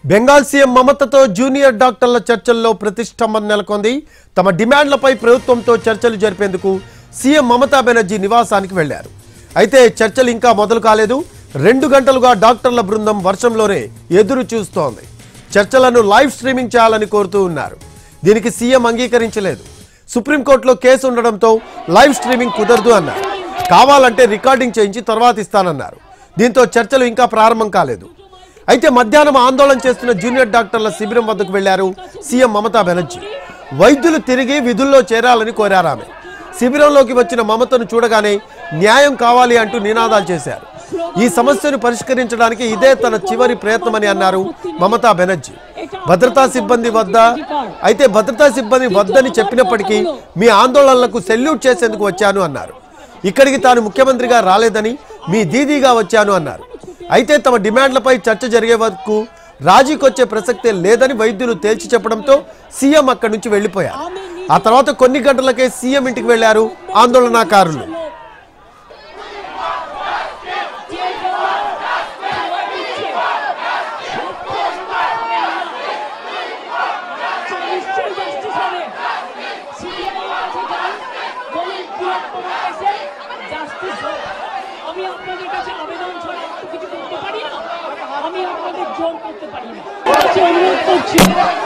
Bengal CM మమతతో junior డాక్టర్ల చర్చల్లో ప్రతిష్టంభన నెలకొంది తమ డిమాండ్లపై ప్రభుత్వంతో చర్చలు జరిపేందుకు సీఎం మమతా బెనర్జీ నివాసానికి వెళ్లారు అయితే చర్చలు ఇంకా మొదలు కాలేదు రెండు గంటలుగా డాక్టర్ల బృందం వర్షంలోనే ఎదురు చూస్తోంది చర్చలను లైవ్ స్ట్రీమింగ్ చేయాలని కోరుతూ ఉన్నారు దీనికి సీఎం అంగీకరించలేదు సుప్రీంకోర్టులో కేసు ఉండడంతో లైవ్ స్ట్రీమింగ్ కుదరదు అన్నారు కావాలంటే రికార్డింగ్ చేయించి తర్వాత ఇస్తానన్నారు దీంతో చర్చలు ఇంకా ప్రారంభం కాలేదు అయితే మధ్యాహ్నం ఆందోళన చేస్తున్న జూనియర్ డాక్టర్ల శిబిరం వద్దకు వెళ్లారు సీఎం మమతా బెనర్జీ వైద్యులు తిరిగి విధుల్లో చేరాలని కోరారు ఆమె శిబిరంలోకి వచ్చిన మమతను చూడగానే న్యాయం కావాలి అంటూ నినాదాలు చేశారు ఈ సమస్యను పరిష్కరించడానికి ఇదే తన చివరి ప్రయత్నమని అన్నారు మమతా బెనర్జీ భద్రతా సిబ్బంది వద్ద అయితే భద్రతా సిబ్బంది వద్దని చెప్పినప్పటికీ మీ ఆందోళనలకు సెల్యూట్ చేసేందుకు వచ్చాను అన్నారు ఇక్కడికి తాను ముఖ్యమంత్రిగా రాలేదని మీ దీదీగా వచ్చాను అన్నారు అయితే తమ డిమాండ్లపై చర్చ జరిగే వరకు రాజీకొచ్చే ప్రసక్తే లేదని వైద్యులు తేల్చి చెప్పడంతో సీఎం అక్కడి నుంచి వెళ్లిపోయారు ఆ తర్వాత కొన్ని గంటలకే సీఎం ఇంటికి వెళ్లారు ఆందోళనకారులు নিশ্চয়ই জাস্টিস হবে সিবিআই কাছে যান বলেন বৃহত্তম কেসে জাস্টিস হোক আমি আপনাদের কাছে আবেদন ছাড়া আর তো কিছু করতে পারি না আমি আপনাদের জোর করতে পারি না কাছে অনুরোধ করছি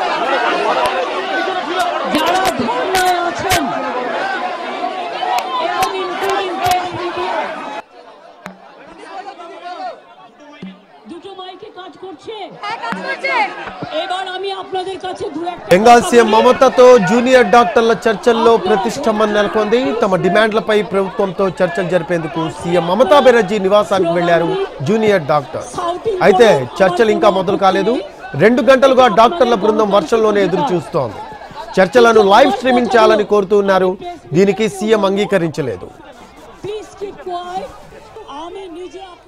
যারা ধর্নায় আছেন এবং ইনক্লুডিং প্রেস মিডিয়া দুটো মাইকে কাজ করছে এবার আমি আপনাদের কাছে দু একটা బెంగాల్ సీఎం మమతతో జూనియర్ డాక్టర్ల చర్చల్లో ప్రతిష్టంభన నెలకొంది తమ డిమాండ్లపై ప్రభుత్వంతో చర్చలు జరిపేందుకు సీఎం మమతా బెనర్జీ నివాసానికి వెళ్లారు జూనియర్ డాక్టర్ అయితే చర్చలు ఇంకా మొదలు కాలేదు రెండు గంటలుగా డాక్టర్ల బృందం వర్షంలోనే ఎదురు చూస్తోంది చర్చలను లైవ్ స్ట్రీమింగ్ చేయాలని కోరుతూ ఉన్నారు దీనికి సీఎం అంగీకరించలేదు প্লিজ কিপ কোয়াইট আমি নিজে